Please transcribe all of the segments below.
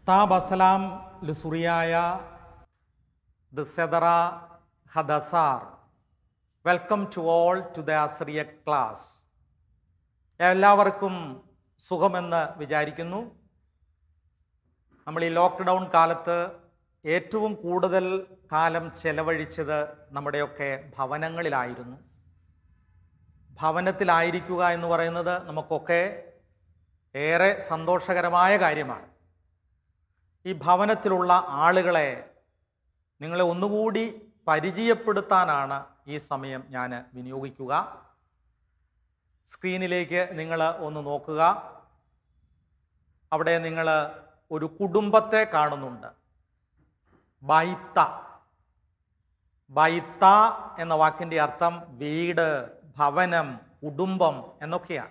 താബ് അസലാം ലുസുറിയായ ദ സെദറ ഹദസാർ welcome to all to the അസറിയ ക്ലാസ് എല്ലാവർക്കും സുഖമെന്ന് വിചാരിക്കുന്നു നമ്മൾ ഈ ലോക്ക്ഡൗൺ കാലത്ത് ഏറ്റവും കൂടുതൽ കാലം ചെലവഴിച്ചത് നമ്മുടെയൊക്കെ ഭവനങ്ങളിലായിരുന്നു ഭവനത്തിലായിരിക്കുക എന്ന് പറയുന്നത് നമുക്കൊക്കെ ഏറെ സന്തോഷകരമായ കാര്യമാണ് ഈ ഭവനത്തിലുള്ള ആളുകളെ നിങ്ങളെ ഒന്നുകൂടി പരിചയപ്പെടുത്താനാണ് ഈ സമയം ഞാൻ വിനിയോഗിക്കുക സ്ക്രീനിലേക്ക് നിങ്ങൾ ഒന്ന് നോക്കുക അവിടെ നിങ്ങൾ ഒരു കുടുംബത്തെ കാണുന്നുണ്ട് ബൈത്ത ബൈത്ത എന്ന വാക്കിൻ്റെ അർത്ഥം വീട് ഭവനം കുടുംബം എന്നൊക്കെയാണ്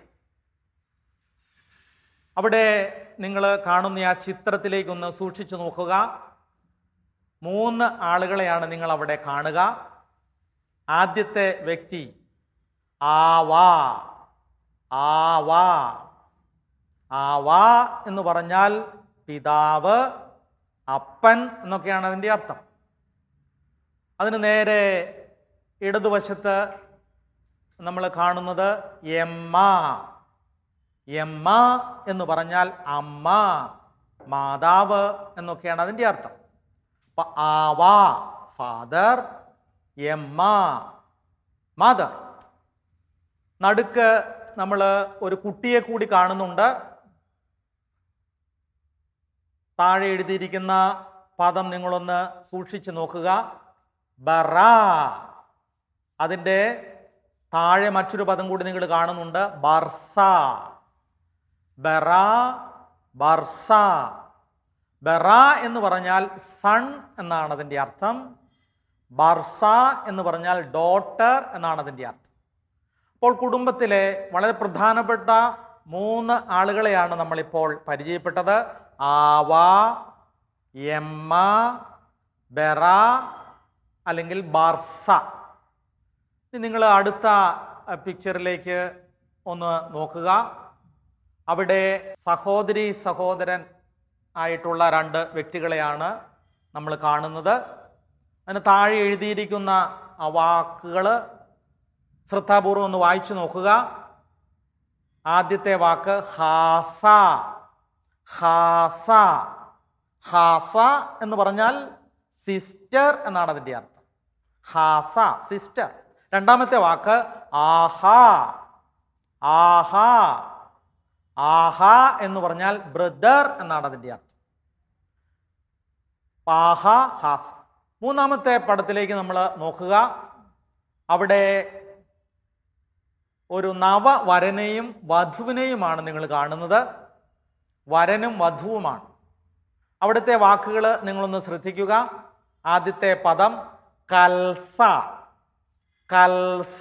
അവിടെ നിങ്ങൾ കാണുന്ന ആ ചിത്രത്തിലേക്കൊന്ന് സൂക്ഷിച്ചു നോക്കുക മൂന്ന് ആളുകളെയാണ് നിങ്ങൾ അവിടെ കാണുക ആദ്യത്തെ വ്യക്തി ആവാ ആവാ ആവാ എന്ന് പറഞ്ഞാൽ പിതാവ് അപ്പൻ എന്നൊക്കെയാണ് അതിൻ്റെ അർത്ഥം അതിന് നേരെ ഇടതുവശത്ത് നമ്മൾ കാണുന്നത് എമ്മ എമ്മ എന്ന് പറഞ്ഞാൽ അമ്മ മാതാവ് എന്നൊക്കെയാണ് അതിൻ്റെ അർത്ഥം അപ്പൊ ആവാ ഫാദർ എമ്മ മദർ നടുക്ക് നമ്മൾ ഒരു കുട്ടിയെ കൂടി കാണുന്നുണ്ട് താഴെ എഴുതിയിരിക്കുന്ന പദം നിങ്ങളൊന്ന് സൂക്ഷിച്ചു നോക്കുക ബറ അതിൻ്റെ താഴെ മറ്റൊരു പദം കൂടി നിങ്ങൾ കാണുന്നുണ്ട് ബർസ ബറ ബർസ ബറ എന്ന് പറഞ്ഞാൽ സൺ എന്നാണ് അതിൻ്റെ അർത്ഥം ബർസ എന്ന് പറഞ്ഞാൽ ഡോട്ടർ എന്നാണ് അതിൻ്റെ അർത്ഥം അപ്പോൾ കുടുംബത്തിലെ വളരെ പ്രധാനപ്പെട്ട മൂന്ന് ആളുകളെയാണ് നമ്മളിപ്പോൾ പരിചയപ്പെട്ടത് ആവ എമ്മ ബെറ അല്ലെങ്കിൽ ബാർസ ഇനി നിങ്ങൾ അടുത്ത പിക്ചറിലേക്ക് ഒന്ന് നോക്കുക അവിടെ സഹോദരി സഹോദരൻ ആയിട്ടുള്ള രണ്ട് വ്യക്തികളെയാണ് നമ്മൾ കാണുന്നത് അതിന് താഴെ എഴുതിയിരിക്കുന്ന ആ വാക്കുകൾ ശ്രദ്ധാപൂർവം ഒന്ന് വായിച്ചു നോക്കുക ആദ്യത്തെ വാക്ക് ഹാസ ഹാസ ഹാസ എന്ന് പറഞ്ഞാൽ സിസ്റ്റർ എന്നാണ് അതിൻ്റെ അർത്ഥം ഹാസ സിസ്റ്റർ രണ്ടാമത്തെ വാക്ക് ആഹാ ആഹാ ആഹാ എന്ന് പറഞ്ഞാൽ ബ്രദർ എന്നാണ് അതിൻ്റെ അർത്ഥം പാഹ ഹാസ് മൂന്നാമത്തെ പടത്തിലേക്ക് നമ്മൾ നോക്കുക അവിടെ ഒരു നവവരനെയും വധുവിനെയുമാണ് നിങ്ങൾ കാണുന്നത് വരനും വധുവുമാണ് അവിടുത്തെ വാക്കുകൾ നിങ്ങളൊന്ന് ശ്രദ്ധിക്കുക ആദ്യത്തെ പദം കൽസ കൽസ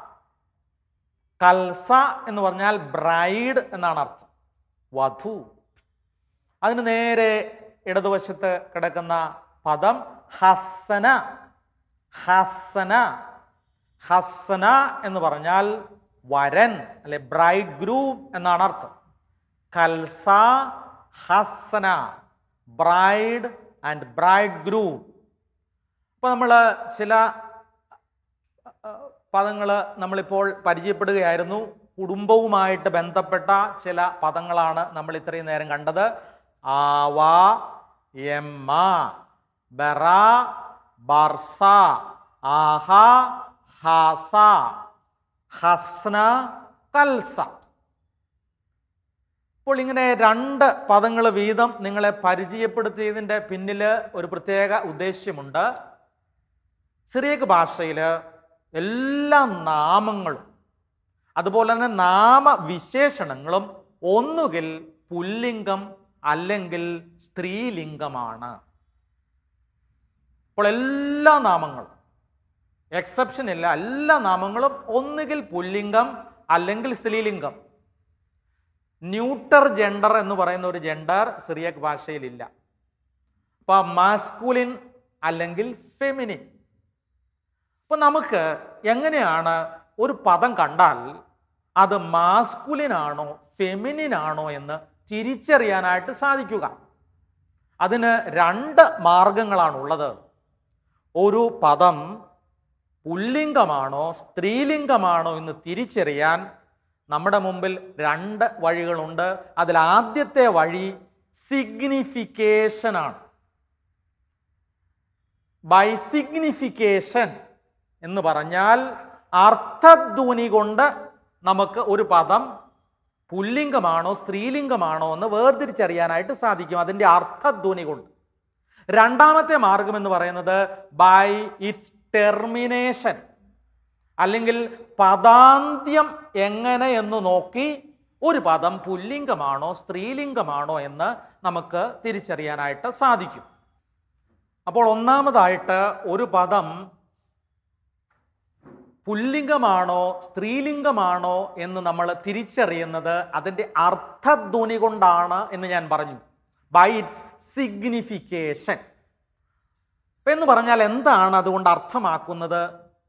കൽസ എന്ന് പറഞ്ഞാൽ ബ്രൈഡ് എന്നാണ് അർത്ഥം വധു അതിന് നേരെ ഇടതുവശത്ത് കിടക്കുന്ന പദം ഹസന ഹസന ഹസന എന്ന് പറഞ്ഞാൽ വരൻ അല്ലെ ബ്രൈഡ് ഗ്രൂം എന്നാണ് അർത്ഥം കൽസ ഹസന ബ്രൈഡ് ആൻഡ് ബ്രൈഡ് ഗ്രൂം അപ്പോൾ നമ്മൾ ചില പദങ്ങൾ നമ്മളിപ്പോൾ പരിചയപ്പെടുകയായിരുന്നു കുടുംബവുമായിട്ട് ബന്ധപ്പെട്ട ചില പദങ്ങളാണ് നമ്മൾ ഇത്രയും നേരം കണ്ടത് ആവാ എമ്മ ബറ ബർസ ആഹ ഹാസ ഹസ്ന കൽസ അപ്പോൾ ഇങ്ങനെ രണ്ട് പദങ്ങൾ വീതം നിങ്ങളെ പരിചയപ്പെടുത്തിയതിൻ്റെ പിന്നിൽ ഒരു പ്രത്യേക ഉദ്ദേശ്യമുണ്ട് സിറിയക്ക് ഭാഷയിൽ എല്ലാ നാമങ്ങളും അതുപോലെ തന്നെ നാമവിശേഷണങ്ങളും ഒന്നുകിൽ പുല്ലിംഗം അല്ലെങ്കിൽ സ്ത്രീലിംഗമാണ് അപ്പോൾ എല്ലാ നാമങ്ങളും എക്സെപ്ഷൻ ഇല്ല എല്ലാ നാമങ്ങളും ഒന്നുകിൽ പുല്ലിംഗം അല്ലെങ്കിൽ സ്ത്രീലിംഗം ന്യൂട്ടർ ജെൻഡർ എന്ന് പറയുന്ന ഒരു ജെൻഡർ സിറിയക് ഭാഷയിലില്ല അപ്പൊ മാസ്കുലിൻ അല്ലെങ്കിൽ ഫെമിനിൻ അപ്പൊ നമുക്ക് എങ്ങനെയാണ് ഒരു പദം കണ്ടാൽ അത് മാസ്കുലിൻ ആണോ ഫെമിനിൻ ആണോ എന്ന് തിരിച്ചറിയാനായിട്ട് സാധിക്കുക അതിന് രണ്ട് മാർഗങ്ങളാണുള്ളത് ഒരു പദം പുല്ലിംഗമാണോ സ്ത്രീലിംഗമാണോ എന്ന് തിരിച്ചറിയാൻ നമ്മുടെ മുമ്പിൽ രണ്ട് വഴികളുണ്ട് അതിൽ ആദ്യത്തെ വഴി സിഗ്നിഫിക്കേഷൻ ആണ് ബൈ സിഗ്നിഫിക്കേഷൻ എന്ന് പറഞ്ഞാൽ അർത്ഥധ്വനി കൊണ്ട് നമുക്ക് ഒരു പദം പുല്ലിംഗമാണോ സ്ത്രീലിംഗമാണോ എന്ന് വേർതിരിച്ചറിയാനായിട്ട് സാധിക്കും അതിൻ്റെ അർത്ഥധ്വനി കൊണ്ട് രണ്ടാമത്തെ മാർഗം എന്ന് പറയുന്നത് ബൈ ഇറ്റ്സ് ടെർമിനേഷൻ അല്ലെങ്കിൽ പദാന്ത്യം എങ്ങനെ എന്ന് നോക്കി ഒരു പദം പുല്ലിംഗമാണോ സ്ത്രീലിംഗമാണോ എന്ന് നമുക്ക് തിരിച്ചറിയാനായിട്ട് സാധിക്കും അപ്പോൾ ഒന്നാമതായിട്ട് ഒരു പദം പുല്ലിംഗമാണോ സ്ത്രീലിംഗമാണോ എന്ന് നമ്മൾ തിരിച്ചറിയുന്നത് അതിൻ്റെ അർത്ഥധ്വനി കൊണ്ടാണ് എന്ന് ഞാൻ പറഞ്ഞു ബൈ ഇറ്റ്സ് സിഗ്നിഫിക്കേഷൻ എന്ന് പറഞ്ഞാൽ എന്താണ് അതുകൊണ്ട് അർത്ഥമാക്കുന്നത്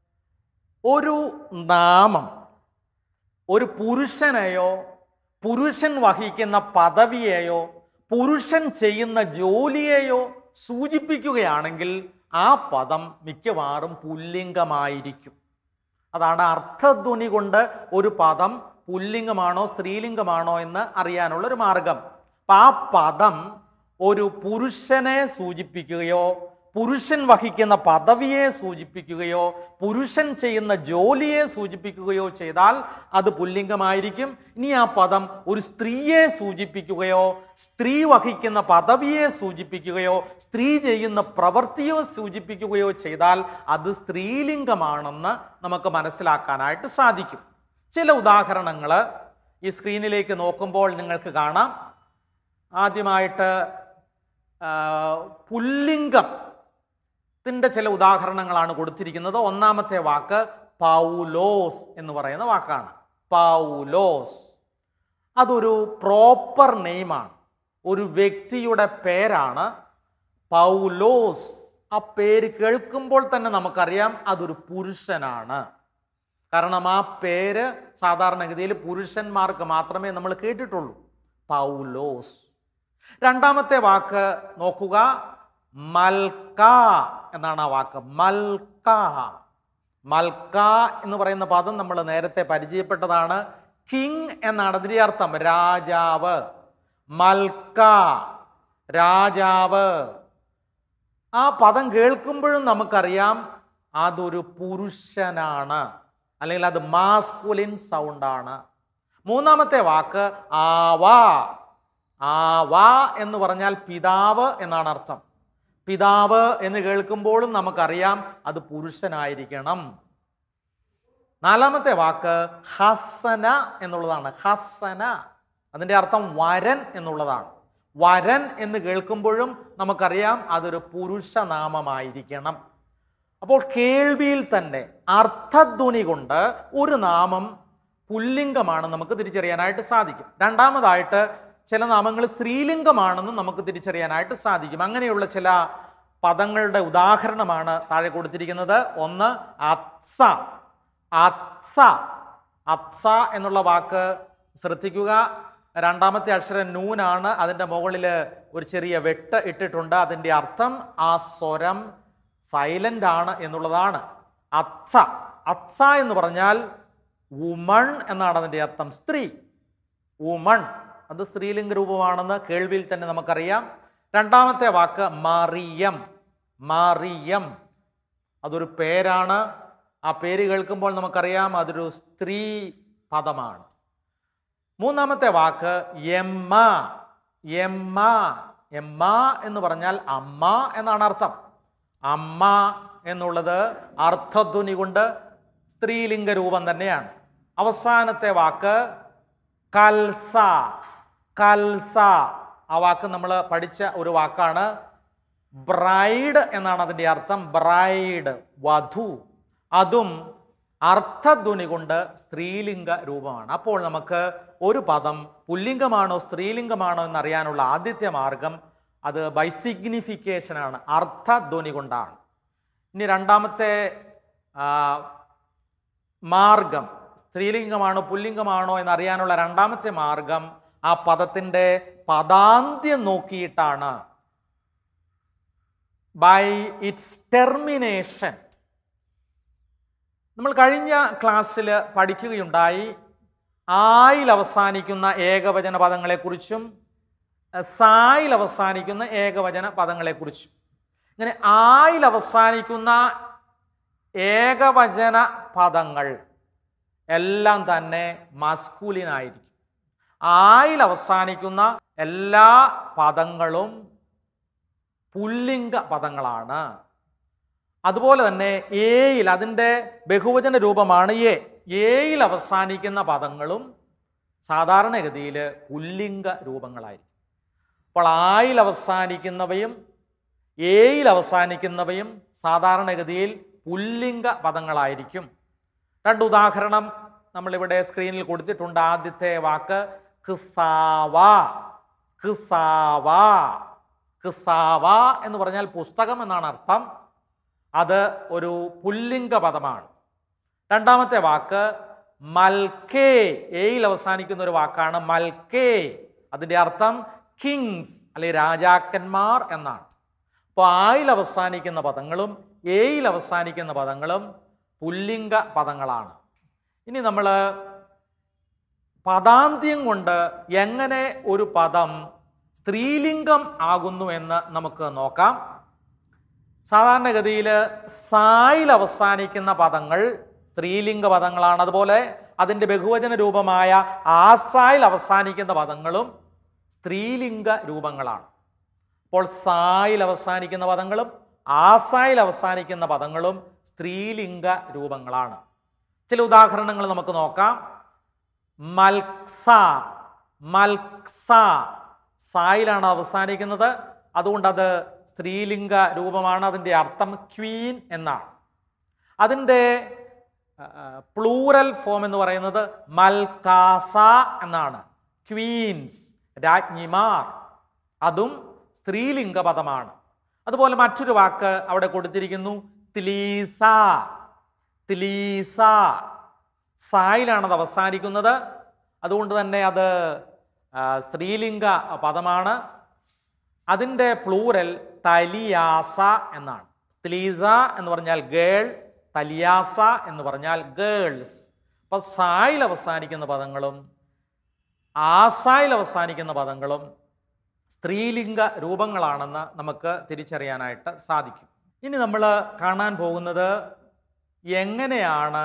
ഒരു നാമം ഒരു പുരുഷനെയോ പുരുഷൻ വഹിക്കുന്ന പദവിയെയോ പുരുഷൻ ചെയ്യുന്ന ജോലിയെയോ സൂചിപ്പിക്കുകയാണെങ്കിൽ ആ പദം മിക്കവാറും പുല്ലിംഗമായിരിക്കും അതാണ് അർത്ഥധ്വനി കൊണ്ട് ഒരു പദം പുല്ലിംഗമാണോ സ്ത്രീലിംഗമാണോ എന്ന് അറിയാനുള്ള ഒരു മാർഗം അപ്പം ആ പദം ഒരു പുരുഷനെ സൂചിപ്പിക്കുകയോ പുരുഷൻ വഹിക്കുന്ന പദവിയെ സൂചിപ്പിക്കുകയോ പുരുഷൻ ചെയ്യുന്ന ജോലിയെ സൂചിപ്പിക്കുകയോ ചെയ്താൽ അത് പുല്ലിംഗമായിരിക്കും ഇനി ആ പദം ഒരു സ്ത്രീയെ സൂചിപ്പിക്കുകയോ സ്ത്രീ വഹിക്കുന്ന പദവിയെ സൂചിപ്പിക്കുകയോ സ്ത്രീ ചെയ്യുന്ന പ്രവൃത്തിയോ സൂചിപ്പിക്കുകയോ ചെയ്താൽ അത് സ്ത്രീലിംഗമാണെന്ന് നമുക്ക് മനസ്സിലാക്കാനായിട്ട് സാധിക്കും ചില ഉദാഹരണങ്ങൾ ഈ സ്ക്രീനിലേക്ക് നോക്കുമ്പോൾ നിങ്ങൾക്ക് കാണാം ആദ്യമായിട്ട് ആ, പുല്ലിംഗം ത്തിൻ്റെ ചില ഉദാഹരണങ്ങളാണ് കൊടുത്തിരിക്കുന്നത് ഒന്നാമത്തെ വാക്ക് പൗലോസ് എന്ന് പറയുന്ന വാക്കാണ് പൗലോസ് അതൊരു പ്രോപ്പർ നെയിമാണ് ഒരു വ്യക്തിയുടെ പേരാണ് പൗലോസ് ആ പേര് കേൾക്കുമ്പോൾ തന്നെ നമുക്കറിയാം അതൊരു പുരുഷനാണ് കാരണം ആ പേര് സാധാരണഗതിയിൽ പുരുഷന്മാർക്ക് മാത്രമേ നമ്മൾ കേട്ടിട്ടുള്ളൂ പൗലോസ് രണ്ടാമത്തെ വാക്ക് നോക്കുക മൽക്ക എന്നാണ് ആ വാക്ക് മൽക്ക മൽക്ക എന്ന് പറയുന്ന പദം നമ്മൾ നേരത്തെ പരിചയപ്പെട്ടതാണ് കിങ് എന്നാണ് അതിൻ്റെ അർത്ഥം രാജാവ് മൽക്ക രാജാവ് ആ പദം കേൾക്കുമ്പോഴും നമുക്കറിയാം അതൊരു പുരുഷനാണ് അല്ലെങ്കിൽ അത് മാസ്കുലിൻ സൗണ്ടാണ് മൂന്നാമത്തെ വാക്ക് ആവാ ആവാ എന്ന് പറഞ്ഞാൽ പിതാവ് എന്നാണ് അർത്ഥം പിതാവ് എന്ന് കേൾക്കുമ്പോഴും നമുക്കറിയാം അത് പുരുഷനായിരിക്കണം നാലാമത്തെ വാക്ക് ഹസന എന്നുള്ളതാണ് ഹസന അതിൻ്റെ അർത്ഥം വരൻ എന്നുള്ളതാണ് വരൻ എന്ന് കേൾക്കുമ്പോഴും നമുക്കറിയാം അതൊരു പുരുഷനാമമായിരിക്കണം അപ്പോൾ കേൾവിയിൽ തന്നെ അർത്ഥധ്വനി കൊണ്ട് ഒരു നാമം പുല്ലിംഗമാണ് നമുക്ക് തിരിച്ചറിയാനായിട്ട് സാധിക്കും രണ്ടാമതായിട്ട് ചില നാമങ്ങൾ സ്ത്രീലിംഗമാണെന്ന് നമുക്ക് തിരിച്ചറിയാനായിട്ട് സാധിക്കും അങ്ങനെയുള്ള ചില പദങ്ങളുടെ ഉദാഹരണമാണ് താഴെ കൊടുത്തിരിക്കുന്നത് ഒന്ന് അത്സ അത്സ അത്സ എന്നുള്ള വാക്ക് ശ്രദ്ധിക്കുക രണ്ടാമത്തെ അക്ഷരം നൂനാണ് അതിൻ്റെ മുകളിൽ ഒരു ചെറിയ വെട്ട് ഇട്ടിട്ടുണ്ട് അതിൻ്റെ അർത്ഥം ആ സ്വരം സൈലൻ്റ് ആണ് എന്നുള്ളതാണ് അത്സ അത്സ എന്ന് പറഞ്ഞാൽ വുമൺ എന്നാണ് അതിൻ്റെ അർത്ഥം സ്ത്രീ വുമൺ അത് സ്ത്രീലിംഗ രൂപമാണെന്ന് കേൾവിയിൽ തന്നെ നമുക്കറിയാം രണ്ടാമത്തെ വാക്ക് മറിയം മറിയം അതൊരു പേരാണ് ആ പേര് കേൾക്കുമ്പോൾ നമുക്കറിയാം അതൊരു സ്ത്രീ പദമാണ് മൂന്നാമത്തെ വാക്ക് എമ്മ എമ്മ എമ്മ എന്ന് പറഞ്ഞാൽ അമ്മ എന്നാണ് അർത്ഥം അമ്മ എന്നുള്ളത് അർത്ഥധ്വനി കൊണ്ട് സ്ത്രീലിംഗ രൂപം തന്നെയാണ് അവസാനത്തെ വാക്ക് കൽസ കൽസ ആ വാക്ക് നമ്മൾ പഠിച്ച ഒരു വാക്കാണ് ബ്രൈഡ് എന്നാണ് അതിൻ്റെ അർത്ഥം ബ്രൈഡ് വധു അതും അർത്ഥധ്വനി കൊണ്ട് സ്ത്രീലിംഗ രൂപമാണ് അപ്പോൾ നമുക്ക് ഒരു പദം പുല്ലിംഗമാണോ സ്ത്രീലിംഗമാണോ എന്നറിയാനുള്ള ആദ്യത്തെ മാർഗം അത് ബൈ സിഗ്നിഫിക്കേഷനാണ് അർത്ഥധ്വനി കൊണ്ടാണ് ഇനി രണ്ടാമത്തെ ആ, മാർഗം സ്ത്രീലിംഗമാണോ പുല്ലിംഗമാണോ എന്നറിയാനുള്ള രണ്ടാമത്തെ മാർഗം ആ പദത്തിൻ്റെ പദാന്ത്യം നോക്കിയിട്ടാണ് ബൈ ഇറ്റ്സ് ടെർമിനേഷൻ നമ്മൾ കഴിഞ്ഞ ക്ലാസ്സിൽ പഠിക്കുകയുണ്ടായി ആയിൽ അവസാനിക്കുന്ന ഏകവചന പദങ്ങളെക്കുറിച്ചും സായിൽ അവസാനിക്കുന്ന ഏകവചന പദങ്ങളെക്കുറിച്ചും ഇങ്ങനെ ആയിൽ അവസാനിക്കുന്ന ഏകവചന പദങ്ങൾ എല്ലാം തന്നെ മസ്കുലിൻ ആയിരിക്കും ആയിൽ അവസാനിക്കുന്ന എല്ലാ പദങ്ങളും പുല്ലിംഗ പദങ്ങളാണ് അതുപോലെ തന്നെ ഏയിൽ അതിൻ്റെ ബഹുവചന രൂപമാണ് എ ഏയിൽ അവസാനിക്കുന്ന പദങ്ങളും സാധാരണഗതിയിൽ പുല്ലിംഗ രൂപങ്ങളായിരിക്കും അപ്പോൾ ആയിൽ അവസാനിക്കുന്നവയും ഏയിൽ അവസാനിക്കുന്നവയും സാധാരണഗതിയിൽ പുല്ലിംഗ പദങ്ങളായിരിക്കും രണ്ട് ഉദാഹരണം നമ്മളിവിടെ സ്ക്രീനിൽ കൊടുത്തിട്ടുണ്ട് ആദ്യത്തെ വാക്ക് കിസാവ കിസാവ കിസാവ എന്ന് പറഞ്ഞാൽ പുസ്തകം എന്നാണ് അർത്ഥം അത് ഒരു പുല്ലിംഗ പദമാണ് രണ്ടാമത്തെ വാക്ക് മൽക്കേ എയിൽ അവസാനിക്കുന്ന ഒരു വാക്കാണ് മൽക്കേ അതിൻ്റെ അർത്ഥം കിങ്സ് അല്ലെങ്കിൽ രാജാക്കന്മാർ എന്നാണ് അപ്പോൾ ആയിൽ അവസാനിക്കുന്ന പദങ്ങളും എയിൽ അവസാനിക്കുന്ന പദങ്ങളും പുല്ലിംഗ പദങ്ങളാണ് ഇനി നമ്മൾ പദാന്ത്യം കൊണ്ട് എങ്ങനെ ഒരു പദം സ്ത്രീലിംഗം ആകുന്നു എന്ന് നമുക്ക് നോക്കാം സാധാരണഗതിയിൽ സായിൽ അവസാനിക്കുന്ന പദങ്ങൾ സ്ത്രീലിംഗ പദങ്ങളാണ് അതുപോലെ അതിൻ്റെ ബഹുവചന രൂപമായ ആസായിൽ അവസാനിക്കുന്ന പദങ്ങളും സ്ത്രീലിംഗ രൂപങ്ങളാണ് അപ്പോൾ സായിൽ അവസാനിക്കുന്ന പദങ്ങളും ആസായിൽ അവസാനിക്കുന്ന പദങ്ങളും സ്ത്രീലിംഗ രൂപങ്ങളാണ് ചില ഉദാഹരണങ്ങൾ നമുക്ക് നോക്കാം മൽക്സ മൽക്സ സായിലാണ് അവസാനിക്കുന്നത് അതുകൊണ്ട് അത് സ്ത്രീലിംഗ രൂപമാണ് അതിൻ്റെ അർത്ഥം ക്വീൻ എന്നാണ് അതിൻ്റെ പ്ലൂറൽ ഫോം എന്ന് പറയുന്നത് മൽക്കാസ എന്നാണ് ക്വീൻസ് രാജ്ഞിമാർ അതും സ്ത്രീലിംഗ പദമാണ് അതുപോലെ മറ്റൊരു വാക്ക് അവിടെ കൊടുത്തിരിക്കുന്നു തിലീസ തിലീസ സായിലാണ് അത് അവസാനിക്കുന്നത് അതുകൊണ്ട് തന്നെ അത് ആ, സ്ത്രീലിംഗ പദമാണ് അതിൻ്റെ പ്ലൂരൽ തലിയാസ എന്നാണ് ത്ലീസ എന്ന് പറഞ്ഞാൽ ഗേൾ തലിയാസ എന്ന് പറഞ്ഞാൽ ഗേൾസ് അപ്പോൾ സായിൽ അവസാനിക്കുന്ന പദങ്ങളും ആസായിൽ അവസാനിക്കുന്ന പദങ്ങളും സ്ത്രീലിംഗ രൂപങ്ങളാണെന്ന് നമുക്ക് തിരിച്ചറിയാനായിട്ട് സാധിക്കും ഇനി നമ്മൾ കാണാൻ പോകുന്നത് എങ്ങനെയാണ്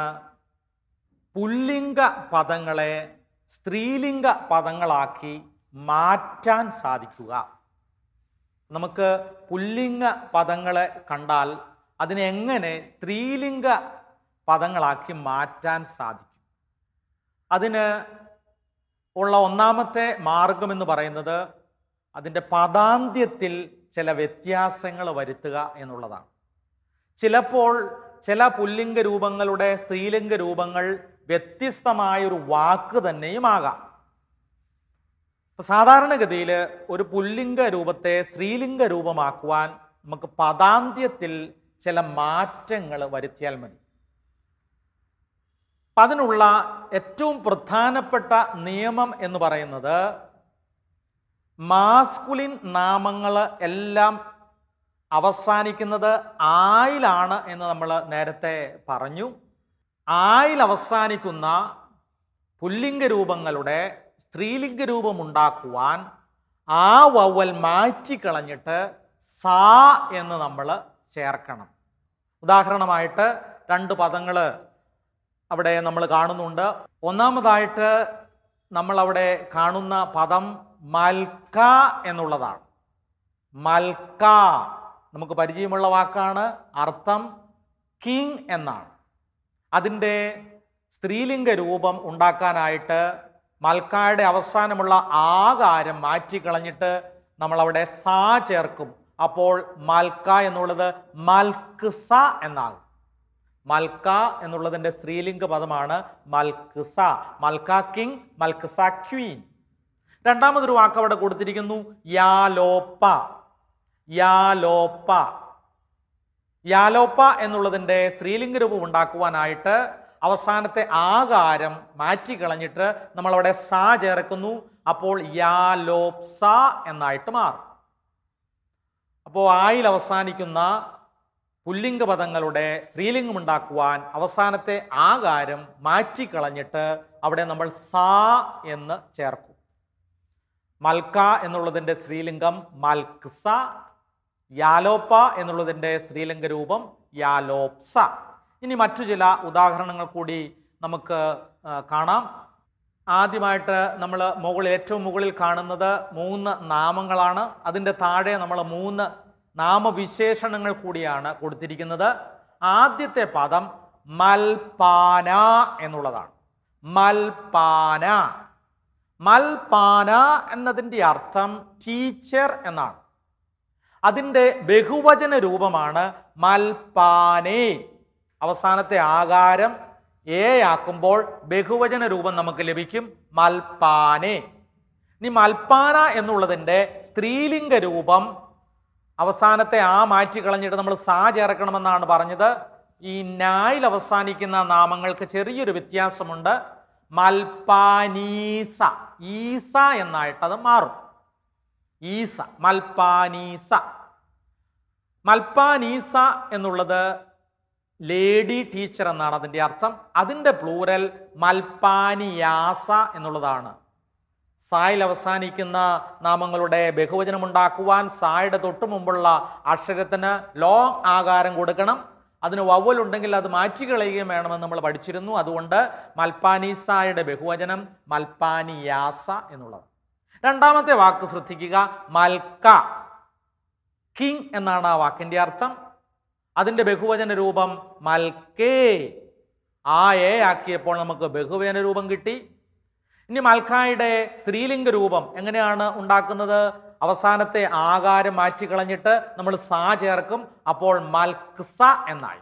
പുല്ലിംഗ പദങ്ങളെ സ്ത്രീലിംഗ പദങ്ങളാക്കി മാറ്റാൻ സാധിക്കുക നമുക്ക് പുല്ലിംഗ പദങ്ങളെ കണ്ടാൽ അതിനെ എങ്ങനെ സ്ത്രീലിംഗ പദങ്ങളാക്കി മാറ്റാൻ സാധിക്കും അതിന് ഉള്ള ഒന്നാമത്തെ മാർഗം എന്ന് പറയുന്നത് അതിൻ്റെ പദാന്ത്യത്തിൽ ചില വ്യത്യാസങ്ങൾ വരുത്തുക എന്നുള്ളതാണ് ചിലപ്പോൾ ചില പുല്ലിംഗ രൂപങ്ങളുടെ സ്ത്രീലിംഗ രൂപങ്ങൾ വ്യത്യസ്തമായ ഒരു വാക്ക് തന്നെയും ആകാം ഇപ്പൊ സാധാരണഗതിയിൽ ഒരു പുല്ലിംഗ രൂപത്തെ സ്ത്രീലിംഗ രൂപമാക്കുവാൻ നമുക്ക് പദാന്ത്യത്തിൽ ചില മാറ്റങ്ങൾ വരുത്തിയാൽ മതി അപ്പം അതിനുള്ള ഏറ്റവും പ്രധാനപ്പെട്ട നിയമം എന്ന് പറയുന്നത് മാസ്കുലിൻ നാമങ്ങൾ എല്ലാം അവസാനിക്കുന്നത് ആയിലാണ് എന്ന് നമ്മൾ നേരത്തെ പറഞ്ഞു ആയിൽ അവസാനിക്കുന്ന പുല്ലിംഗ രൂപങ്ങളുടെ സ്ത്രീലിംഗ രൂപം ഉണ്ടാക്കുവാൻ ആ വവ്വൽ മാറ്റിക്കളഞ്ഞിട്ട് സാ എന്ന് നമ്മൾ ചേർക്കണം ഉദാഹരണമായിട്ട് രണ്ട് പദങ്ങൾ അവിടെ നമ്മൾ കാണുന്നുണ്ട് ഒന്നാമതായിട്ട് നമ്മൾ അവിടെ കാണുന്ന പദം മൽക്ക എന്നുള്ളതാണ് മൽക്ക നമുക്ക് പരിചയമുള്ള വാക്കാണ് അർത്ഥം കിങ് എന്നാണ് അതിൻ്റെ സ്ത്രീലിംഗ രൂപം ഉണ്ടാക്കാനായിട്ട് മൽക്കായുടെ അവസാനമുള്ള ആകാരം മാറ്റിക്കളഞ്ഞിട്ട് നമ്മളവിടെ സാ ചേർക്കും അപ്പോൾ മൽക്ക എന്നുള്ളത് മൽക്സ എന്നാകും മൽക്ക എന്നുള്ളതിൻ്റെ സ്ത്രീലിംഗ പദമാണ് മൽക്സ മൽക്ക കിങ് മൽക്സ ക്വീൻ രണ്ടാമതൊരു വാക്ക് അവിടെ കൊടുത്തിരിക്കുന്നു യാലോപ്പ യാലോപ്പ യാലോപ്പ എന്നുള്ളതിൻ്റെ സ്ത്രീലിംഗ രൂപം ഉണ്ടാക്കുവാനായിട്ട് അവസാനത്തെ ആകാരം മാറ്റിക്കളഞ്ഞിട്ട് നമ്മളവിടെ സാ ചേർക്കുന്നു അപ്പോൾ യാലോപ്സ എന്നായിട്ട് മാറും അപ്പോൾ ആയിൽ അവസാനിക്കുന്ന പുല്ലിംഗ പദങ്ങളുടെ സ്ത്രീലിംഗം ഉണ്ടാക്കുവാൻ അവസാനത്തെ ആകാരം മാറ്റിക്കളഞ്ഞിട്ട് അവിടെ നമ്മൾ സാ എന്ന് ചേർക്കും മൽക്ക എന്നുള്ളതിൻ്റെ സ്ത്രീലിംഗം മൽക്സ യാലോപ്പ എന്നുള്ളതിൻ്റെ സ്ത്രീലിംഗ രൂപം യാലോപ്സ ഇനി മറ്റു ചില ഉദാഹരണങ്ങൾ കൂടി നമുക്ക് ആ, കാണാം ആദ്യമായിട്ട് നമ്മൾ മുകളിൽ ഏറ്റവും മുകളിൽ കാണുന്നത് മൂന്ന് നാമങ്ങളാണ് അതിൻ്റെ താഴെ നമ്മൾ മൂന്ന് നാമവിശേഷണങ്ങൾ കൂടിയാണ് കൊടുത്തിരിക്കുന്നത് ആദ്യത്തെ പദം മൽപാന എന്നുള്ളതാണ് മൽപാന മൽപാന എന്നതിൻ്റെ അർത്ഥം ടീച്ചർ എന്നാണ് അതിൻ്റെ ബഹുവചന രൂപമാണ് മൽപാനേ അവസാനത്തെ ആകാരം ഏ ആക്കുമ്പോൾ ബഹുവചന രൂപം നമുക്ക് ലഭിക്കും മൽപാനെ ഇനി മൽപ്പാന എന്നുള്ളതിൻ്റെ സ്ത്രീലിംഗ രൂപം അവസാനത്തെ ആ മാറ്റി കളഞ്ഞിട്ട് നമ്മൾ സാ ചേർക്കണമെന്നാണ് പറഞ്ഞത് ഈ നായിൽ അവസാനിക്കുന്ന നാമങ്ങൾക്ക് ചെറിയൊരു വ്യത്യാസമുണ്ട് മൽപ്പാനീസ ഈസ എന്നായിട്ട് അത് മാറും ഈസ മൽപ്പാനീസ മൽപ്പാനീസ എന്നുള്ളത് ലേഡി ടീച്ചർ എന്നാണ് അതിൻ്റെ അർത്ഥം അതിൻ്റെ പ്ലൂരൽ മൽപ്പാനിയാസ എന്നുള്ളതാണ് സായിൽ അവസാനിക്കുന്ന നാമങ്ങളുടെ ബഹുവചനം ഉണ്ടാക്കുവാൻ സായുടെ തൊട്ടു മുമ്പുള്ള അക്ഷരത്തിന് ലോങ് ആകാരം കൊടുക്കണം അതിന് വവ്വൽ ഉണ്ടെങ്കിൽ അത് മാറ്റിക്കളയുകയും വേണമെന്ന് നമ്മൾ പഠിച്ചിരുന്നു അതുകൊണ്ട് മൽപ്പാനീസായുടെ ബഹുവചനം മൽപ്പാനിയാസ എന്നുള്ളത് രണ്ടാമത്തെ വാക്ക് ശ്രദ്ധിക്കുക മൽക്ക കിങ് എന്നാണ് ആ വാക്കിൻ്റെ അർത്ഥം അതിൻ്റെ ബഹുവചന രൂപം മൽക്കേ ആ എ ആക്കിയപ്പോൾ നമുക്ക് ബഹുവചന രൂപം കിട്ടി ഇനി മൽക്കായുടെ സ്ത്രീലിംഗ രൂപം എങ്ങനെയാണ് ഉണ്ടാക്കുന്നത് അവസാനത്തെ ആകാരം മാറ്റിക്കളഞ്ഞിട്ട് നമ്മൾ സാ ചേർക്കും അപ്പോൾ മൽക്സ എന്നായി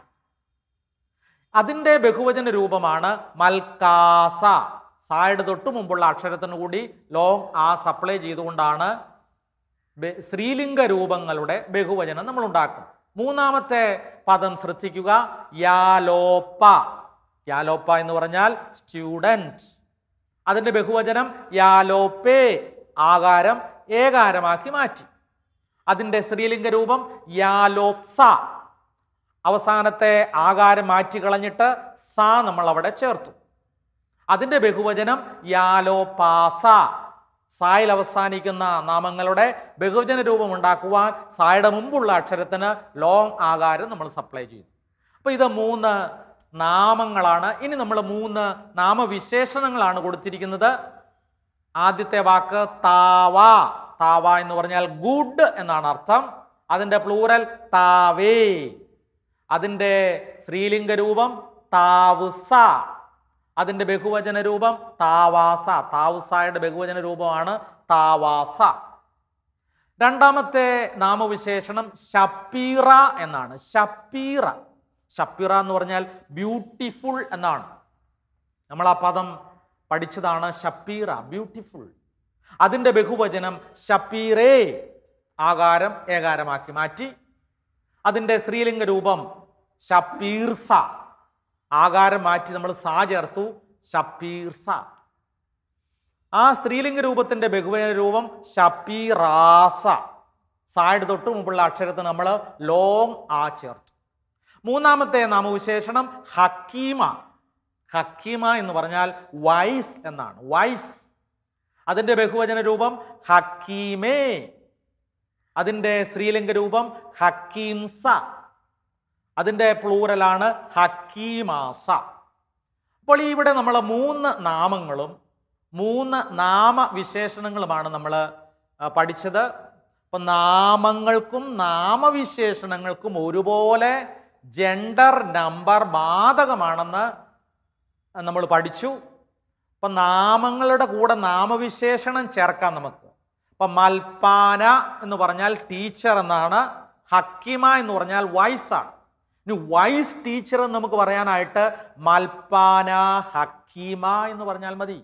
അതിൻ്റെ ബഹുവചന രൂപമാണ് മൽക്കാസ സായുടെ തൊട്ടു മുമ്പുള്ള അക്ഷരത്തിന് കൂടി ലോങ് ആ സപ്ലൈ ചെയ്തുകൊണ്ടാണ് ബെ- സ്ത്രീലിംഗ രൂപങ്ങളുടെ ബഹുവചനം നമ്മൾ ഉണ്ടാക്കും മൂന്നാമത്തെ പദം ശ്രദ്ധിക്കുക യാലോപ്പ യാലോപ്പ എന്ന് പറഞ്ഞാൽ സ്റ്റുഡൻറ് അതിൻ്റെ ബഹുവചനം യാലോപ്പേ ആകാരം ഏകാരമാക്കി മാറ്റി അതിൻ്റെ സ്ത്രീലിംഗ രൂപം യാലോപ്സ അവസാനത്തെ ആകാരം മാറ്റി കളഞ്ഞിട്ട് സ നമ്മൾ അവിടെ ചേർത്തു അതിൻ്റെ ബഹുവചനം യാലോപാസ സായിൽ അവസാനിക്കുന്ന നാമങ്ങളുടെ ബഹുവചന രൂപം ഉണ്ടാക്കുവാൻ സായുടെ മുമ്പുള്ള അക്ഷരത്തിന് ലോങ് ആകാരം നമ്മൾ സപ്ലൈ ചെയ്തു അപ്പോൾ ഇത് മൂന്ന് നാമങ്ങളാണ് ഇനി നമ്മൾ മൂന്ന് നാമവിശേഷണങ്ങളാണ് കൊടുത്തിരിക്കുന്നത് ആദ്യത്തെ വാക്ക് താവ താവ എന്ന് പറഞ്ഞാൽ ഗുഡ് എന്നാണ് അർത്ഥം അതിൻ്റെ പ്ലൂറൽ താവേ അതിൻ്റെ സ്ത്രീലിംഗ രൂപം താവുസ അതിൻ്റെ ബഹുവചന രൂപം താവാസ താവുസായുടെ ബഹുവചന രൂപമാണ് താവാസ രണ്ടാമത്തെ നാമവിശേഷണം ഷപ്പീറ എന്നാണ് ഷപ്പീറ ഷപ്പീറ എന്ന് പറഞ്ഞാൽ ബ്യൂട്ടിഫുൾ എന്നാണ് നമ്മൾ ആ പദം പഠിച്ചതാണ് ഷപ്പീറ ബ്യൂട്ടിഫുൾ അതിൻ്റെ ബഹുവചനം ഷപ്പീറേ ആകാരം ഏകാരമാക്കി മാറ്റി അതിൻ്റെ സ്ത്രീലിംഗ രൂപം ഷപ്പീർസ ആകാരം മാറ്റി നമ്മൾ സാ ചേർത്തു ഷപ്പീർസ ആ സ്ത്രീലിംഗ രൂപത്തിന്റെ ബഹുവചന രൂപം ഷപ്പീറാസ സായുടെ തൊട്ട് മുമ്പുള്ള അക്ഷരത്തിന് നമ്മൾ ലോങ് ആ ചേർത്തു മൂന്നാമത്തെ നാമവിശേഷണം ഹക്കീമ ഹക്കീമ എന്ന് പറഞ്ഞാൽ വൈസ് എന്നാണ് വൈസ് അതിൻ്റെ ബഹുവചന രൂപം ഹക്കീമേ അതിൻ്റെ സ്ത്രീലിംഗ രൂപം ഹക്കീംസ അതിൻ്റെ പ്ലൂറലാണ് ഹക്കീമാസ അപ്പോൾ ഇവിടെ നമ്മൾ മൂന്ന് നാമങ്ങളും മൂന്ന് നാമവിശേഷണങ്ങളുമാണ് നമ്മൾ പഠിച്ചത് അപ്പം നാമങ്ങൾക്കും നാമവിശേഷണങ്ങൾക്കും ഒരുപോലെ ജെൻഡർ നമ്പർ ബാധകമാണെന്ന് നമ്മൾ പഠിച്ചു അപ്പം നാമങ്ങളുടെ കൂടെ നാമവിശേഷണം ചേർക്കാം നമുക്ക് അപ്പം മൽപ്പാന എന്ന് പറഞ്ഞാൽ ടീച്ചർ എന്നാണ് ഹക്കിമ എന്ന് പറഞ്ഞാൽ വൈസാണ് ഇനി വൈസ് ടീച്ചർ എന്ന് നമുക്ക് പറയാനായിട്ട് മൽപ്പാന ഹക്കീമ എന്ന് പറഞ്ഞാൽ മതി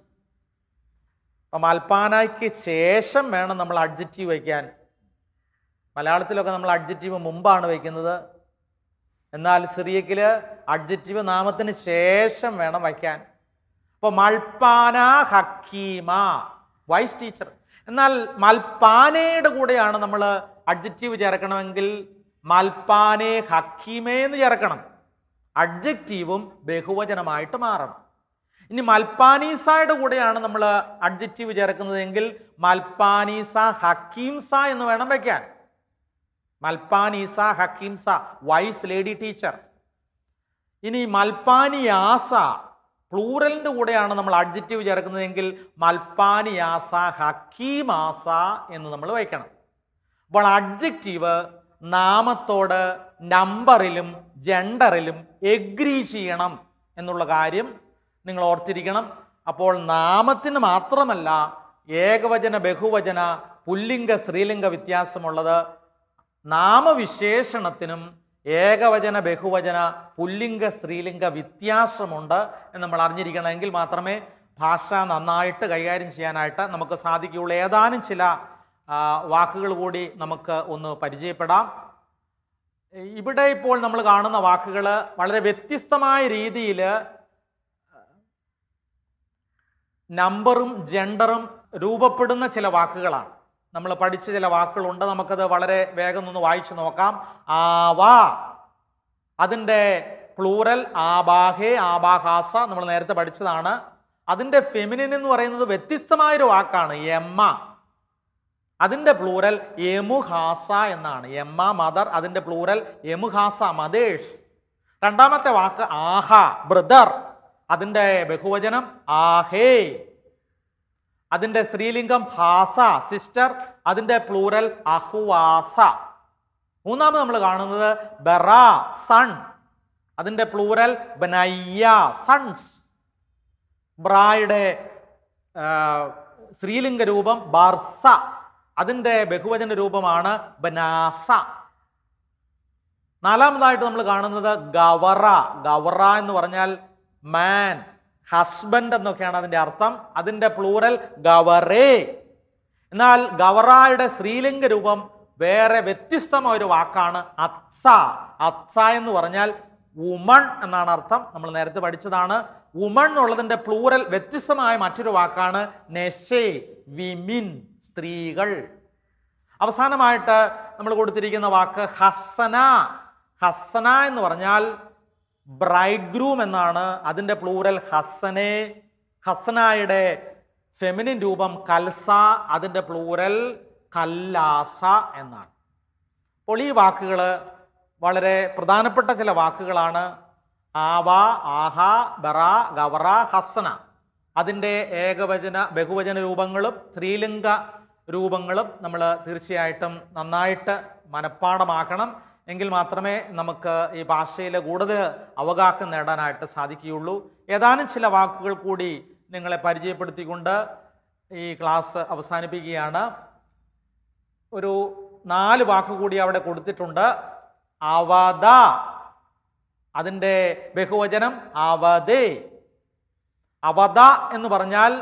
അപ്പം മൽപ്പാനയ്ക്ക് ശേഷം വേണം നമ്മൾ അഡ്ജക്റ്റീവ് വയ്ക്കാൻ മലയാളത്തിലൊക്കെ നമ്മൾ അഡ്ജക്റ്റീവ് മുമ്പാണ് വയ്ക്കുന്നത് എന്നാൽ സിറിയക്കിൽ അഡ്ജക്റ്റീവ് നാമത്തിന് ശേഷം വേണം വയ്ക്കാൻ അപ്പോൾ മൾപ്പാന ഹക്കീമ വൈസ് ടീച്ചർ എന്നാൽ മൽപ്പാനയുടെ കൂടെയാണ് നമ്മൾ അഡ്ജക്റ്റീവ് ചേർക്കണമെങ്കിൽ മൽപ്പാനെ ഹക്കീമേ എന്ന് ചേർക്കണം അഡ്ജക്റ്റീവും ബഹുവചനമായിട്ട് മാറണം ഇനി മൽപ്പാനീസയുടെ കൂടെയാണ് നമ്മൾ അഡ്ജക്റ്റീവ് ചേർക്കുന്നതെങ്കിൽ മൽപ്പാനീസ ഹക്കീംസ എന്ന് വേണം വയ്ക്കാൻ മൽപ്പാനീസ ഹക്കീംസ വൈസ് ലേഡി ടീച്ചർ ഇനി മൽപ്പാനിയാസ പ്ലൂറലിൻ്റെ കൂടെയാണ് നമ്മൾ അഡ്ജക്റ്റീവ് ചേർക്കുന്നതെങ്കിൽ മൽപ്പാനിയാസ ഹക്കീമാസ എന്ന് നമ്മൾ വയ്ക്കണം അപ്പോൾ അഡ്ജക്റ്റീവ് നാമത്തോട് നമ്പറിലും ജെൻഡറിലും എഗ്രി ചെയ്യണം എന്നുള്ള കാര്യം നിങ്ങൾ ഓർത്തിരിക്കണം അപ്പോൾ നാമത്തിന് മാത്രമല്ല ഏകവചന ബഹുവചന പുല്ലിംഗ സ്ത്രീലിംഗ വ്യത്യാസമുള്ളത് നാമവിശേഷണത്തിനും ഏകവചന ബഹുവചന പുല്ലിംഗ സ്ത്രീലിംഗ വ്യത്യാസമുണ്ട് എന്ന് നമ്മൾ അറിഞ്ഞിരിക്കണമെങ്കിൽ മാത്രമേ ഭാഷ നന്നായിട്ട് കൈകാര്യം ചെയ്യാനായിട്ട് നമുക്ക് സാധിക്കുകയുള്ളൂ ഏതാനും ചില ആ, വാക്കുകൾ കൂടി നമുക്ക് ഒന്ന് പരിചയപ്പെടാം ഇവിടെ ഇപ്പോൾ നമ്മൾ കാണുന്ന വാക്കുകൾ വളരെ വ്യത്യസ്തമായ രീതിയിൽ നമ്പറും ജെൻഡറും രൂപപ്പെടുന്ന ചില വാക്കുകളാണ് നമ്മൾ പഠിച്ച ചില വാക്കുകളുണ്ട് നമുക്കത് വളരെ വേഗം ഒന്ന് വായിച്ചു നോക്കാം ആവാ അതിൻ്റെ പ്ലൂറൽ ആബാഹേ ആബാഹാസ നമ്മൾ നേരത്തെ പഠിച്ചതാണ് അതിൻ്റെ ഫെമിനിൻ എന്ന് പറയുന്നത് വ്യത്യസ്തമായൊരു വാക്കാണ് എമ്മ അതിൻ്റെ പ്ലൂറൽ എമുഹാസ എന്നാണ് എമ്മ മദർ അതിൻ്റെ പ്ലൂറൽ എമുഹാസ മദേഴ്സ് രണ്ടാമത്തെ വാക്ക് ആഹ ബ്രദർ അതിൻ്റെ ബഹുവചനം ആഹേ അതിൻ്റെ സ്ത്രീലിംഗം ഹാസ സിസ്റ്റർ അതിൻ്റെ പ്ലൂറൽ അഹുവാസ മൂന്നാമത് നമ്മൾ കാണുന്നത് ബെറ സൺ അതിൻ്റെ പ്ലൂറൽ ബനയ്യ സൺസ് ബ്രായുടെ ആ, സ്ത്രീലിംഗ രൂപം ബാർസ അതിൻ്റെ ബഹുവചന രൂപമാണ് ബനാസ നാലാമതായിട്ട് നമ്മൾ കാണുന്നത് ഗവറ ഗവറ എന്ന് പറഞ്ഞാൽ മാൻ ഹസ്ബൻഡ് എന്നൊക്കെയാണ് അതിൻ്റെ അർത്ഥം അതിൻ്റെ പ്ലൂറൽ ഗവറേ എന്നാൽ ഗവറായുടെ സ്ത്രീലിംഗ രൂപം വേറെ വ്യത്യസ്തമായ ഒരു വാക്കാണ് അത്സ അത്സ എന്ന് പറഞ്ഞാൽ ഉമൺ എന്നാണ് അർത്ഥം നമ്മൾ നേരത്തെ പഠിച്ചതാണ് ഉമൺ എന്നുള്ളതിൻ്റെ പ്ലൂറൽ വ്യത്യസ്തമായ മറ്റൊരു വാക്കാണ് നെഷേ വിമിൻ സ്ത്രീകൾ അവസാനമായിട്ട് നമ്മൾ കൊടുത്തിരിക്കുന്ന വാക്ക് ഹസന ഹസന എന്ന് പറഞ്ഞാൽ ബ്രൈഡ് ഗ്രൂം എന്നാണ് അതിൻ്റെ പ്ലൂറൽ ഹസനെ ഹസനായുടെ ഫെമിനിൻ രൂപം കൽസ അതിൻ്റെ പ്ലൂറൽ കല്ലാസ എന്നാണ് അപ്പോൾ ഈ വാക്കുകൾ വളരെ പ്രധാനപ്പെട്ട ചില വാക്കുകളാണ് ആവ ആഹ ബറ ഗവറ ഹസന അതിൻ്റെ ഏകവചന ബഹുവചന രൂപങ്ങളും സ്ത്രീലിംഗ രൂപങ്ങളും നമ്മൾ തീർച്ചയായിട്ടും നന്നായിട്ട് മനഃപ്പാടമാക്കണം എങ്കിൽ മാത്രമേ നമുക്ക് ഈ ഭാഷയിൽ കൂടുതൽ അവഗാഹം നേടാനായിട്ട് സാധിക്കുകയുള്ളൂ ഏതാനും ചില വാക്കുകൾ കൂടി നിങ്ങളെ പരിചയപ്പെടുത്തിക്കൊണ്ട് ഈ ക്ലാസ് അവസാനിപ്പിക്കുകയാണ് ഒരു നാല് വാക്ക് കൂടി അവിടെ കൊടുത്തിട്ടുണ്ട് അവത അതിൻ്റെ ബഹുവചനം അവതേ അവത എന്ന് പറഞ്ഞാൽ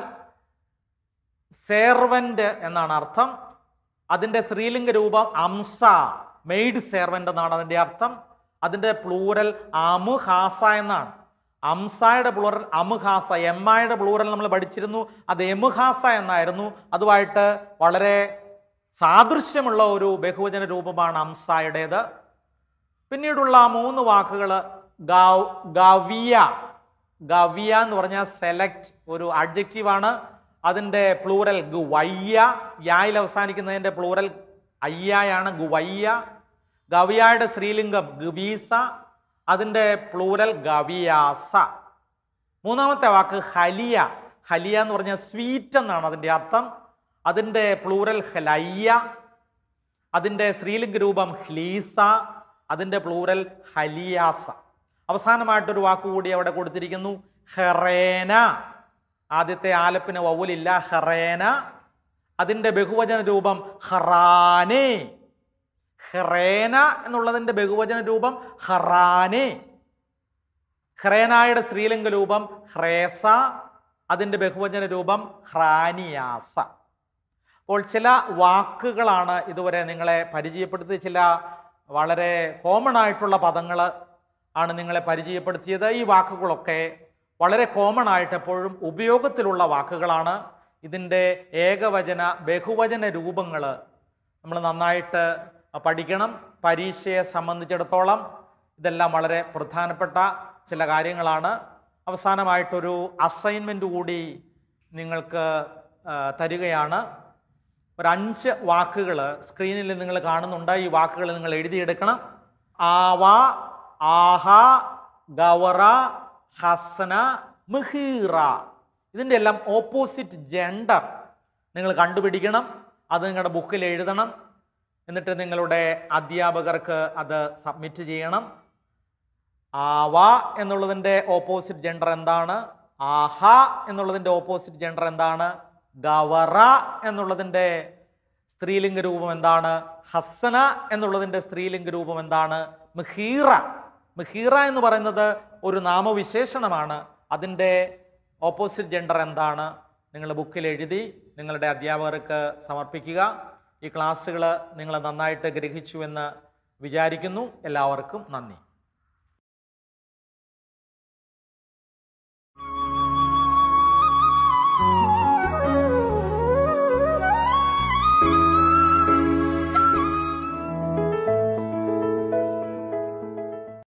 സേർവൻ്റ് എന്നാണ് അർത്ഥം അതിൻ്റെ സ്ത്രീലിംഗ രൂപം അംസ മെയ്ഡ് സേർവൻ്റ് എന്നാണ് അതിൻ്റെ അർത്ഥം അതിൻ്റെ പ്ലൂറൽ അമുഹാസ എന്നാണ് അംസായുടെ പ്ലൂറൽ അമുഹാസ എമ്മായുടെ പ്ലൂറൽ നമ്മൾ പഠിച്ചിരുന്നു അത് എമുഹാസ എന്നായിരുന്നു അതുമായിട്ട് വളരെ സാദൃശ്യമുള്ള ഒരു ബഹുവചന രൂപമാണ് അംസായുടേത് പിന്നീടുള്ള ആ മൂന്ന് വാക്കുകൾ ഗവിയ ഗവിയ എന്ന് പറഞ്ഞാൽ സെലക്ട് ഒരു അഡ്ജക്റ്റീവാണ് അതിൻ്റെ പ്ലൂറൽ ഗുവയ്യ യായിൽ അവസാനിക്കുന്നതിൻ്റെ പ്ലൂറൽ അയ്യായാണ് ഗുവയ്യ ഗവിയായുടെ സ്ത്രീലിംഗം ഗവീസ അതിൻ്റെ പ്ലൂറൽ ഗവിയാസ മൂന്നാമത്തെ വാക്ക് ഹലിയ ഹലിയ എന്ന് പറഞ്ഞാൽ സ്വീറ്റ് എന്നാണ് അതിൻ്റെ അർത്ഥം അതിൻ്റെ പ്ലൂറൽ ഹലയ്യ അതിൻ്റെ സ്ത്രീലിംഗ രൂപം ഹ്ലീസ അതിൻ്റെ പ്ലൂറൽ ഹലിയാസ അവസാനമായിട്ടൊരു വാക്ക് കൂടി അവിടെ കൊടുത്തിരിക്കുന്നു ഹെറേന ആദ്യത്തെ ആലപ്പിന് വൗലില്ല ഹെറേന അതിൻ്റെ ബഹുവചന രൂപം ഹറാനെ ഹെറേന എന്നുള്ളതിൻ്റെ ബഹുവചന രൂപം ഹറാനെ ഹ്രേനായുടെ സ്ത്രീലിംഗ രൂപം ഹ്രേസ അതിൻ്റെ ബഹുവചന രൂപം ഹ്രാനിയാസ അപ്പോൾ ചില വാക്കുകളാണ് ഇതുവരെ നിങ്ങളെ പരിചയപ്പെടുത്തി ചില വളരെ കോമൺ ആയിട്ടുള്ള പദങ്ങൾ ആണ് നിങ്ങളെ പരിചയപ്പെടുത്തിയത് ഈ വാക്കുകളൊക്കെ വളരെ കോമൺ ആയിട്ട് എപ്പോഴും ഉപയോഗത്തിലുള്ള വാക്കുകളാണ് ഇതിൻ്റെ ഏകവചന ബഹുവചന രൂപങ്ങൾ നമ്മൾ നന്നായിട്ട് പഠിക്കണം പരീക്ഷയെ സംബന്ധിച്ചിടത്തോളം ഇതെല്ലാം വളരെ പ്രധാനപ്പെട്ട ചില കാര്യങ്ങളാണ് അവസാനമായിട്ടൊരു അസൈൻമെൻ്റ് കൂടി നിങ്ങൾക്ക് ആ, തരികയാണ് ഒരു അഞ്ച് വാക്കുകൾ സ്ക്രീനിൽ നിങ്ങൾ കാണുന്നുണ്ട് ഈ വാക്കുകൾ നിങ്ങൾ എഴുതിയെടുക്കണം ആവ ആഹ ഗവറ ഹസന മിഹീറ ഇതിൻ്റെ എല്ലാം ഓപ്പോസിറ്റ് ജെൻഡർ നിങ്ങൾ കണ്ടുപിടിക്കണം അത് നിങ്ങളുടെ ബുക്കിൽ എഴുതണം എന്നിട്ട് നിങ്ങളുടെ അധ്യാപകർക്ക് അത് സബ്മിറ്റ് ചെയ്യണം ആവ എന്നുള്ളതിൻ്റെ ഓപ്പോസിറ്റ് ജെൻഡർ എന്താണ് ആഹ എന്നുള്ളതിൻ്റെ ഓപ്പോസിറ്റ് ജെൻഡർ എന്താണ് ഗവറ എന്നുള്ളതിൻ്റെ സ്ത്രീലിംഗ രൂപം എന്താണ് ഹസന എന്നുള്ളതിൻ്റെ സ്ത്രീലിംഗ രൂപം എന്താണ് മിഹീറ മിഹീറ എന്ന് പറയുന്നത് ഒരു നാമവിശേഷണമാണ് അതിൻ്റെ ഓപ്പോസിറ്റ് ജെൻഡർ എന്താണ് നിങ്ങൾ ബുക്കിൽ എഴുതി നിങ്ങളുടെ അധ്യാപകർക്ക് സമർപ്പിക്കുക ഈ ക്ലാസ്സുകൾ നിങ്ങൾ നന്നായിട്ട് ഗ്രഹിച്ചു എന്ന് വിചാരിക്കുന്നു എല്ലാവർക്കും നന്ദി